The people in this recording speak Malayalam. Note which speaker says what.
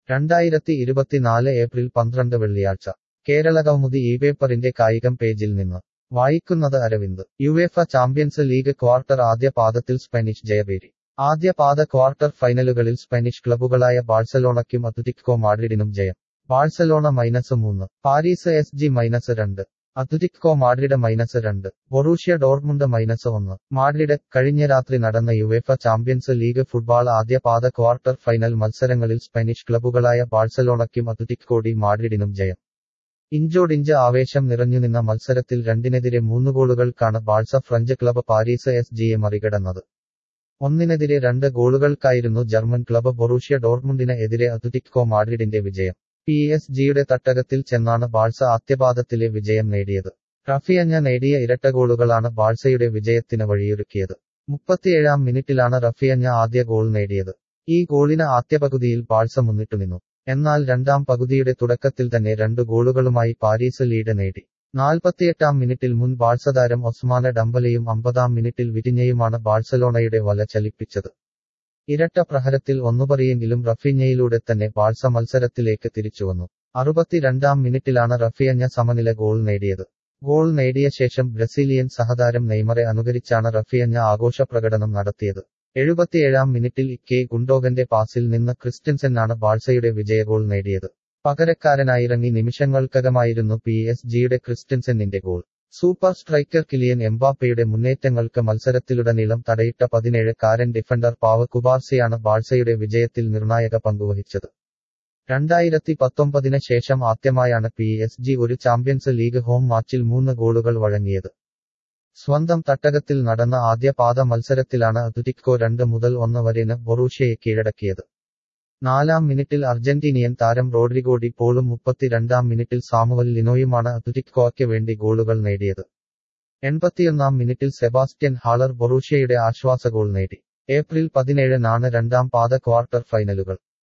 Speaker 1: രണ്ടായിരത്തി ഇരുപത്തിനാല് ഏപ്രിൽ പന്ത്രണ്ട് വെള്ളിയാഴ്ച കേരളകൗമുദി ഈ പേപ്പറിന്റെ കായികം പേജിൽ നിന്ന് വായിക്കുന്നത് Aravind UEFA champions league quarter ആദ്യ പാദത്തിൽ സ്പാനിഷ് ജയപേരി ആദ്യ പാദ ക്വാർട്ടർ ഫൈനലുകളിൽ സ്പാനിഷ് ക്ലബ്ബുകളായ ബാഴ്സലോണയ്ക്കും അത്ലറ്റിക്കോ മാഡ്രിഡിനും ജയം ബാഴ്സലോണ മൈനസ് മൂന്ന് പാരീസ് എസ് ജി മൈനസ് രണ്ട് അത്ലറ്റിക്കോ മാഡ്രിഡ് മൈനസ് രണ്ട് ബൊറൂഷ്യ ഡോർമുണ്ട് മൈനസ് ഒന്ന് മാഡ്രിഡ് കഴിഞ്ഞ രാത്രി നടന്ന യുവേഫ ചാമ്പ്യൻസ് ലീഗ് ഫുട്ബോൾ ആദ്യ പാദ ക്വാർട്ടർ ഫൈനൽ മത്സരങ്ങളിൽ സ്പാനിഷ് ക്ലബ്ബുകളായ ബാഴ്സലോണയ്ക്കും അത്ലറ്റിക്കോ ഡി മാഡ്രിഡിനും ജയം ഇഞ്ചോടിഞ്ച് ആവേശം നിറഞ്ഞുനിന്ന മത്സരത്തിൽ രണ്ടിനെതിരെ മൂന്ന് ഗോളുകൾക്കാണ് Barca French club Paris S ജിയെ മറികടന്നത് ഒന്നിനെതിരെ രണ്ട് ഗോളുകൾക്കായിരുന്നു ജർമ്മൻ ക്ലബ്ബ് ബൊറൂഷ്യ ഡോർമുണ്ടിന് എതിരെ അത്ലറ്റിക്കോ മാഡ്രിഡിന്റെ വിജയം പി എസ് ജിയുടെ തട്ടകത്തിൽ ചെന്നാണ് ബാഴ്സ ആദ്യപാദത്തിലെ വിജയം നേടിയത് റഫിയഞ്ഞ നേടിയ ഇരട്ട ഗോളുകളാണ് ബാഴ്സയുടെ വിജയത്തിന് വഴിയൊരുക്കിയത് മുപ്പത്തിയേഴാം മിനിറ്റിലാണ് റഫിയഞ്ഞ ആദ്യ ഗോൾ നേടിയത് ഈ ഗോളിന് ആദ്യ പകുതിയിൽ ബാഴ്സ മുന്നിട്ടുനിന്നു എന്നാൽ രണ്ടാം പകുതിയുടെ തുടക്കത്തിൽ തന്നെ രണ്ട് ഗോളുകളുമായി പാരീസ് ലീഡ് നേടി നാൽപ്പത്തിയെട്ടാം മിനിറ്റിൽ മുൻ ബാഴ്സ താരം ഒസ്മാന ഡംബലയും അമ്പതാം മിനിറ്റിൽ വിരിഞ്ഞയുമാണ് ബാഴ്സലോണയുടെ വല ചലിപ്പിച്ചത് ഇരട്ട പ്രഹരത്തിൽ ഒന്നുപറിയെങ്കിലും റഫീഞ്ഞയിലൂടെ തന്നെ ബാഴ്സ മത്സരത്തിലേക്ക് തിരിച്ചുവന്നു അറുപത്തിരണ്ടാം മിനിറ്റിലാണ് റഫിയഞ്ഞ സമനില ഗോൾ നേടിയത് ഗോൾ നേടിയ ശേഷം ബ്രസീലിയൻ സഹതാരം നെയ്മറെ അനുകരിച്ചാണ് റഫിയഞ്ഞ ആഘോഷ പ്രകടനം നടത്തിയത് എഴുപത്തിയേഴാം മിനിറ്റിൽ കെ ഗുണ്ടോഗന്റെ പാസിൽ നിന്ന് ക്രിസ്റ്റ്യൻസനാണ് ബാഴ്സയുടെ വിജയ ഗോൾ നേടിയത് പകരക്കാരനായിറങ്ങി നിമിഷങ്ങൾക്കകമായിരുന്നു പി എസ് ജിയുടെ ക്രിസ്റ്റ്യൻസെന്നിന്റെ ഗോൾ സൂപ്പർ സ്ട്രൈക്കർ കിലിയൻ എംബാപ്പയുടെ മുന്നേറ്റങ്ങൾക്ക് മത്സരത്തിലുടനീളം തടയിട്ട പതിനേഴ് കാരൻ ഡിഫൻഡർ പാവ കുബാർസയാണ് ബാഴ്സയുടെ വിജയത്തിൽ നിർണായക പങ്കുവഹിച്ചത് രണ്ടായിരത്തി പത്തൊമ്പതിന് ശേഷം ആദ്യമായാണ് പി എസ് ജി ഒരു ചാമ്പ്യൻസ് ലീഗ് ഹോം മാച്ചിൽ മൂന്ന് ഗോളുകൾ വഴങ്ങിയത് സ്വന്തം തട്ടകത്തിൽ നടന്ന ആദ്യ പാദ മത്സരത്തിലാണ് അത്ലറ്റിക്കോ രണ്ട് മുതൽ ഒന്ന് വരെന് ബൊറൂഷ്യയെ കീഴടക്കിയത് നാലാം മിനിറ്റിൽ അർജന്റീനിയൻ താരം റോഡ്രിഗോ ഡി പോളും മുപ്പത്തിരണ്ടാം മിനിറ്റിൽ സാമുവൽ ലിനോയുമാണ് അത്ലറ്റിക്കോയ്ക്ക് വേണ്ടി ഗോളുകൾ നേടിയത് എൺപത്തിയൊന്നാം മിനിറ്റിൽ സെബാസ്റ്റ്യൻ ഹാളർ ബൊറൂഷ്യയുടെ ആശ്വാസ ഗോൾ നേടി ഏപ്രിൽ പതിനേഴിനാണ് രണ്ടാം പാദ ക്വാർട്ടർ ഫൈനലുകൾ